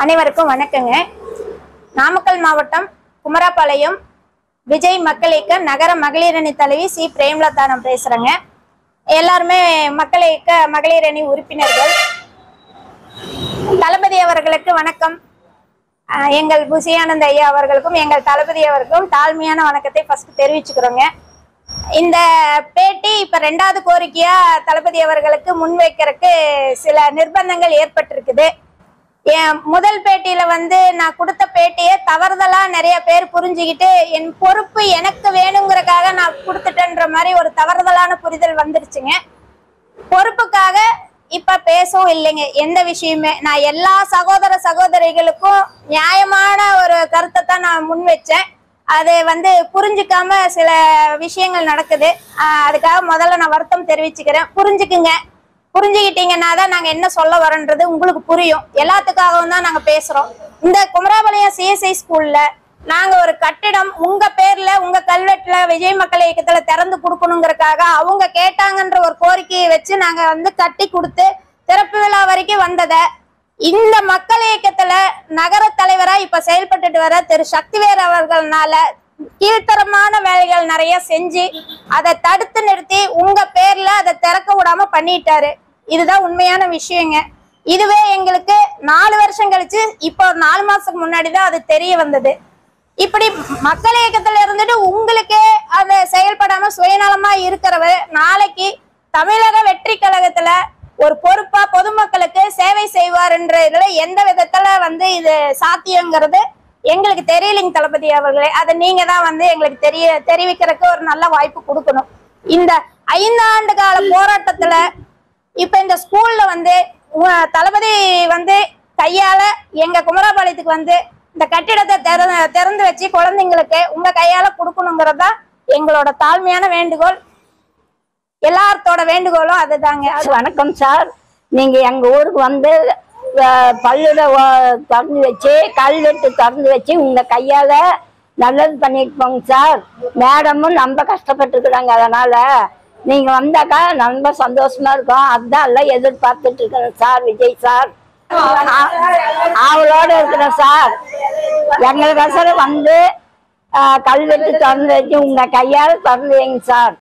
அனைவருக்கும் வணக்கங்க நாமக்கல் மாவட்டம் குமராபாளையம் விஜய் மக்கள் இயக்க நகர மகளிரணி தலைவி சி பிரேமலதா நான் பேசுறேங்க எல்லாருமே மக்கள் இயக்க மகளிரணி உறுப்பினர்கள் தளபதி அவர்களுக்கு வணக்கம் ஆஹ் எங்கள் புசியானந்த ஐயா அவர்களுக்கும் எங்கள் தளபதி அவர்களுக்கும் தாழ்மையான வணக்கத்தை ஃபர்ஸ்ட் தெரிவிச்சுக்கிறோங்க இந்த பேட்டி இப்ப ரெண்டாவது கோரிக்கையா தளபதி அவர்களுக்கு முன்வைக்கிறதுக்கு சில நிர்பந்தங்கள் ஏற்பட்டிருக்குது என் முதல் பேட்டியில வந்து நான் கொடுத்த பேட்டியை தவறுதலா நிறைய பேர் புரிஞ்சுக்கிட்டு என் பொறுப்பு எனக்கு வேணுங்கிறக்காக நான் கொடுத்துட்டேன்ற மாதிரி ஒரு தவறுதலான புரிதல் வந்துருச்சுங்க பொறுப்புக்காக இப்ப பேசவும் இல்லைங்க எந்த விஷயமே நான் எல்லா சகோதர சகோதரிகளுக்கும் நியாயமான ஒரு கருத்தை தான் நான் முன் வச்சேன் அது வந்து புரிஞ்சுக்காம சில விஷயங்கள் நடக்குது ஆஹ் அதுக்காக முதல்ல நான் வருத்தம் தெரிவிச்சுக்கிறேன் புரிஞ்சுக்குங்க புரிஞ்சுக்கிட்டீங்கன்னா தான் நாங்க என்ன சொல்ல வரோன்றது உங்களுக்கு புரியும் எல்லாத்துக்காகவும் தான் நாங்க பேசுறோம் இந்த குமராபாளையம் சிஎஸ்ஐ ஸ்கூல்ல நாங்க ஒரு கட்டிடம் உங்க பேர்ல உங்க கல்வெட்டுல விஜய் மக்கள் இயக்கத்துல திறந்து கொடுக்கணுங்கிறதுக்காக அவங்க கேட்டாங்கன்ற ஒரு கோரிக்கையை வச்சு நாங்க வந்து கட்டி கொடுத்து திறப்பு விழா வரைக்கும் வந்தத இந்த மக்கள் இயக்கத்துல நகர தலைவரா இப்ப செயல்பட்டுட்டு வர திரு சக்திவேர் அவர்கள்னால கீழ்த்தரமான வேலைகள் நிறைய செஞ்சு அதை தடுத்து நிறுத்தி உங்க பேர்ல அதை திறக்க விடாம பண்ணிட்டாரு இதுதான் உண்மையான விஷயங்க இதுவே எங்களுக்கு நாலு வருஷம் கழிச்சு இப்போ ஒரு நாலு மாசத்துக்கு முன்னாடி தான் அது தெரிய வந்தது இப்படி மக்கள் இயக்கத்துல இருந்துட்டு உங்களுக்கே அது செயல்படாம சுயநலமா இருக்கிறவர் நாளைக்கு தமிழக வெற்றி கழகத்துல ஒரு பொறுப்பா பொதுமக்களுக்கு சேவை செய்வாருன்ற இதுல எந்த விதத்துல வந்து இது சாத்தியங்கிறது எங்களுக்கு தெரியலைங்க தளபதி அவர்களே அதை நீங்க தான் வந்து எங்களுக்கு தெரிய தெரிவிக்கிறதுக்கு ஒரு நல்ல வாய்ப்பு கொடுக்கணும் இந்த ஐந்தாண்டு கால போராட்டத்துல இப்ப இந்த ஸ்கூல்ல வந்து உ- தளபதி வந்து கையால எங்க குமராபாளையத்துக்கு வந்து இந்த கட்டிடத்தை திற திறந்து வச்சு குழந்தைங்களுக்கு உங்க கையால கொடுக்கணுங்கிறதா எங்களோட தாழ்மையான வேண்டுகோள் எல்லாத்தோட வேண்டுகோளும் அதுதாங்க அது வணக்கம் சார் நீங்க எங்க ஊருக்கு வந்து அஹ், பள்ளியிட வ- திறந்து வச்சு கல்வெட்டு திறந்து வச்சு உங்க கையால நல்லது பண்ணிட்டு போங்க சார் மேடமும் ரொம்ப கஷ்டப்பட்டுருக்குறாங்க அதனால நீங்க வந்தாக்கா ரொம்ப சந்தோஷமா இருக்கும் அதுதான் எல்லாம் எதிர்பார்த்துட்டு இருக்கிறேன் சார் விஜய் சார் ஆ- அவளோட இருக்கிறேன் சார் எங்களுக்கோசரம் வந்து அஹ், கல்வெட்டு திறந்து வச்சு உங்க கையால திறந்து வைங்க சார்